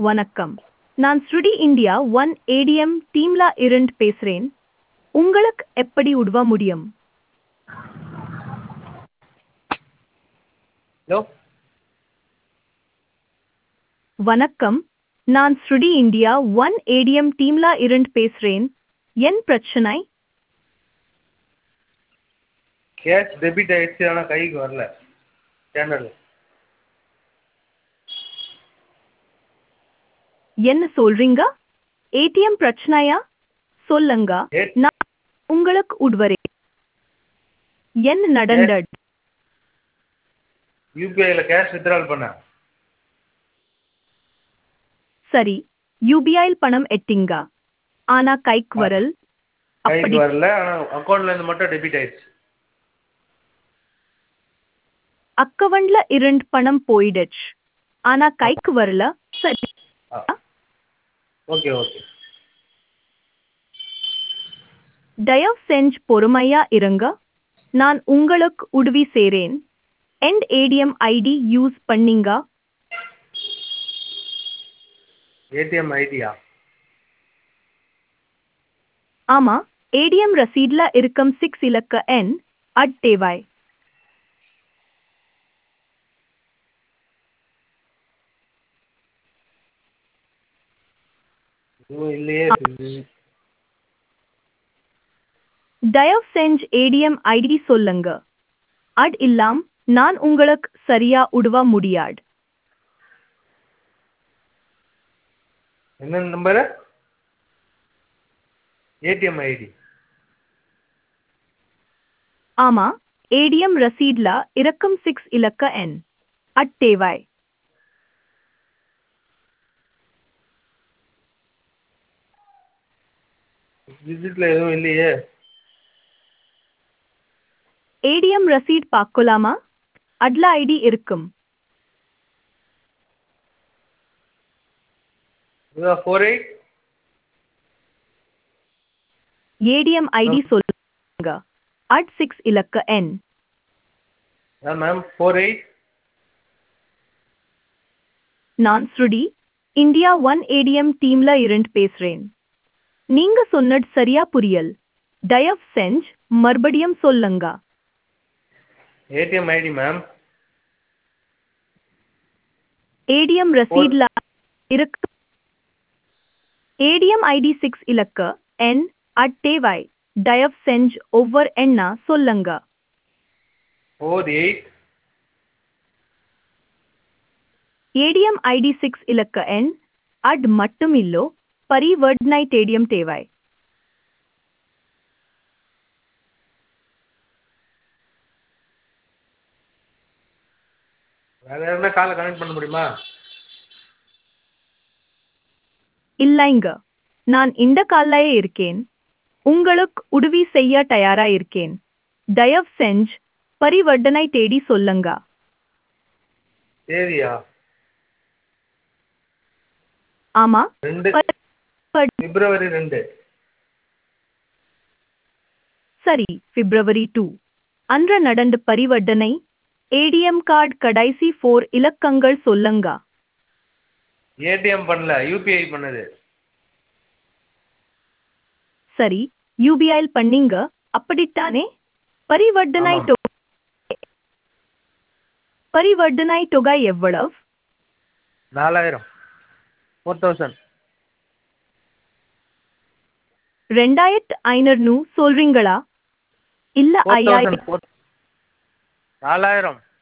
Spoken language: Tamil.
வணக்கம் நான் ஸ்ருடி இந்தியா ஒன் ஏடிஎம் டீம்ல இருந்து பேசுறேன் உங்களுக்கு எப்படி உதவ முடியும் ஹலோ வணக்கம் நான் ஸ்ருடி இந்தியா ஒன் ஏடிஎம் டீம்ல இருந்து பேசுறேன் என் பிரச்சனை கேஷ் டெபிட் ஆயிடுச்சு ஆனால் கைக்கு வரல ஸ்கேனரில் என்ன சொல்றீங்க ஏடிஎம் பிரச்சனையா சொல்லுங்க ஏ- நான் உங்களுக்கு உட்வரேன் என்ன நடந்தது யூபிஐயில் கேஷ் வித்ட்ரால் பண்ணேன் சரி யூபிஐயில் பணம் எட்டிங்க ஆனா கைக்கு வரல் கைக்கு அப்படி வரல ஆனால் அக்கௌண்ட்லேருந்து மட்டும் டெபிட் ஆயிடுச்சு அக்கவுண்ட்ல இருந்து பணம் போயிடுச்சு ஆனா கைக்கு வரல சரி ஆ ஓகே ஓகே தயவு செஞ்சு பொறுமையா இருங்க நான் உங்களுக்கு உதவி செய்றேன் எண்ட் ஏடிஎம் ஐடி யூஸ் பண்ணீங்க ஏடிஎம் ஐடியா ஆமா ஏடிஎம் ரசீட்ல இருக்கும் சிக்ஸ் இலக்க எண் அட் தேவாய் இதுவும் இல்லையே தயவு செஞ்சு ஏடிஎம் ஐடி சொல்லுங்க அட் இல்லாம் நான் உங்களுக்கு சரியா உதவ முடியாது என்ன நம்பரு ஏடிஎம் ஐடி ஆமா ஏடிஎம் ரசீட்ல இருக்கும் சிக்ஸ் இலக்க எண் அட் தேவாய் விசிட்டில் எதுவும் இல்லையே ஏடிஎம் ரசீட் பார்க்கலாமா அட்ல ஐடி இருக்கும் இதுதான் ஃபோர் எயிட் ஏடிஎம் ஐடி சொல்லுங்க அட் சிக்ஸ் இலக்க எண் அதான் மேம் ஃபோர் எயிட் நான் ஸ்ருடி இந்தியா ஒன் ஏடிஎம் டீம்ல இருந்து பேசுறேன் நீங்க சொன்னது சரியா புரியல் தயவு செஞ்சு மறுபடியும் சொல்லுங்க ஏடிஎம் ஐடி மேம் ஏடிஎம் ரசீட்ல இருக்கு ஏடிஎம் ஐடி சிக்ஸ் இலக்க எண் அட் தேவாய் தயவு செஞ்சு ஒவ்வொரு எண்ணா சொல்லுங்க four eight ATM ID six இலக்க எண் அட் மட்டும் இல்லோ பரிவர்த்தனைட் ஏடிஎம் தேவாய் வேறு யாருன்னா காலை கனெக்ட் பண்ண முடியுமா இல்லைங்க நான் இந்த காலையே இருக்கேன் உங்களுக்கு உதவி செய்ய தயாரா இருக்கேன் தயவு செஞ்சு பரிவர்த்தனை தேடி சொல்லுங்க தேதியா ஆமா ரெண்டு பரி- பிப்ரவரி ரெண்டு சரி பிப்ரவரி டூ அன்று நடந்த பரிவர்த்தனை ஏடிஎம் கார்டு கடைசி ஃபோர் இலக்கங்கள் சொல்லுங்க ஏடிஎம் பண்ணல யூபிஐ பண்ணது சரி யூபிஐல் பண்ணீங்க அப்படித்தானே பரிவர்த்தனை ஆமாம். தொகை பரிவர்த்தனை தொகை எவ்வளவு நாலாயிரம் ஃபோர் தௌசண்ட் ரெண்டாயிரத்து ஐநூறுனு சொல்றீங்களா இல்ல ஃபோர் ஐயாயிரம் தௌசண்ட் ஃபோர் நாலாயிரம்